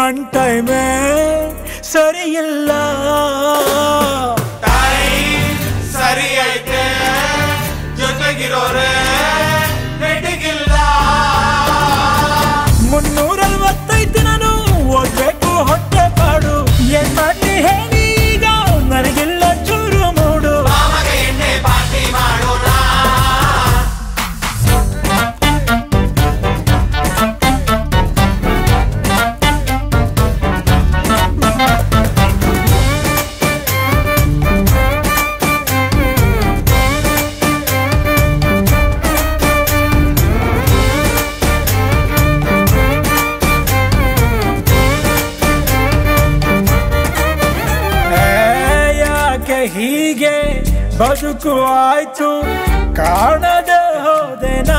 ನನ್ ಟೈಮೇ ಸರಿಯಿಲ್ಲ ಟೈಮ್ ಸರಿ ಐತೆ ಜೊತೆಗಿರೋರೆ ನೆಟ್ಟಿಗಿಲ್ಲ ಮುನ್ನೂರಲ್ವತ್ತೈದು ನಾನು ಓದ್ಬೇಕು ಹೊಟ್ಟೆ ಪಾಡು ಏನ್ ಮಾಡ್ಲಿ ಹೇಳಿ ಈಗ ನನಗಿಲ್ಲ ಚೂರು ಮೂಡು ಮಾಮಗೆ ಎಣ್ಣೆ ಪಾರ್ಟಿ ಮಾಡೋಣ ಏ, ಯಾಕೆ ಹೀಗೆ ಬದುಕು ಆಯ್ತು ಕಾಣದೆ ಹೋದೆನಾ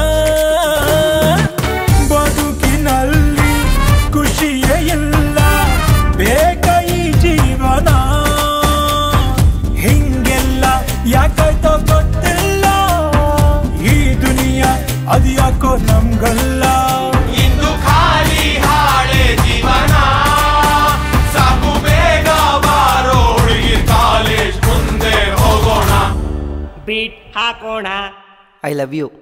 ಬದುಕಿನಲ್ಲಿ ಖುಷಿಯೇ ಇಲ್ಲ ಬೇಕ ಈ ಜೀವನ ಹಿಂಗೆಲ್ಲ ಯಾಕಾಯ್ತೋ ಗೊತ್ತಿಲ್ಲ ಈ ದುನಿಯಾ ಅದು ಯಾಕೋ ನಮ್ಗಲ್ಲ ಇಂದು ಖಾಲಿ ಹಾಳೆ ಜೀವನ ಸಾಕು ಬೇಗ ಬಾರೋ ಹುಡುಗಿ ಕಾಲೇಜ್ ಮುಂದೆ ಹೋಗೋಣ ಬೀಟ್ ಹಾಕೋಣ ಐ ಲವ್ ಯು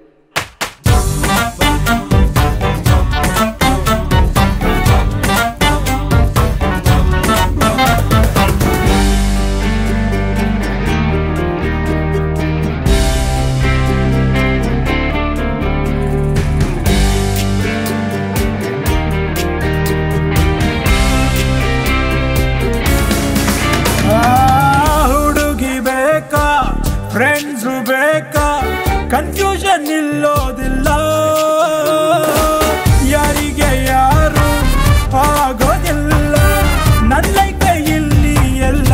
ಆ, ಹುಡುಗಿ ಬೇಕಾ ಫ್ರೆಂಡ್ಸು ಬೇಕಾ ಕನ್ಫ್ಯೂಷನ್ ಇಲ್ಲೋದಿಲ್ಲ ಯಾರಿಗೆ ಯಾರು ಆಗೋದಿಲ್ಲ ನನ್ನ ಕೈ ಇಲ್ಲಿ ಎಲ್ಲ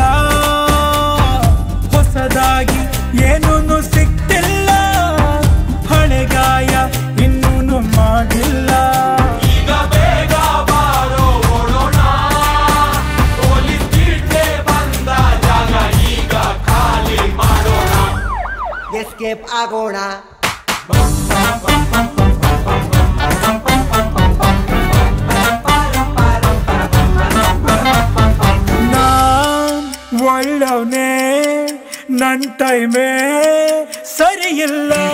ಹೊಸದಾಗಿ ಏನೂ ಸಿಕ್ತಿಲ್ಲ ಹಳೆಗಾಯ ಇನ್ನೂ ಮಾಡಿಲ್ಲ ಈಗ ಬೇಗ ಬಾರೋ ಓಡೋಣ ಪೊಲೀಸ್ ಚೀಟೆ ಬಂದ ಜಾಗ ಈಗ ಖಾಲಿ ಮಾಡೋಣ ಎಸ್ಕೇಪ್ ಆಗೋಣ ನಾನ್ ಒಳ್ಳವನೇ ನನ್ ಟೈಮೇ ಸರಿಯಿಲ್ಲ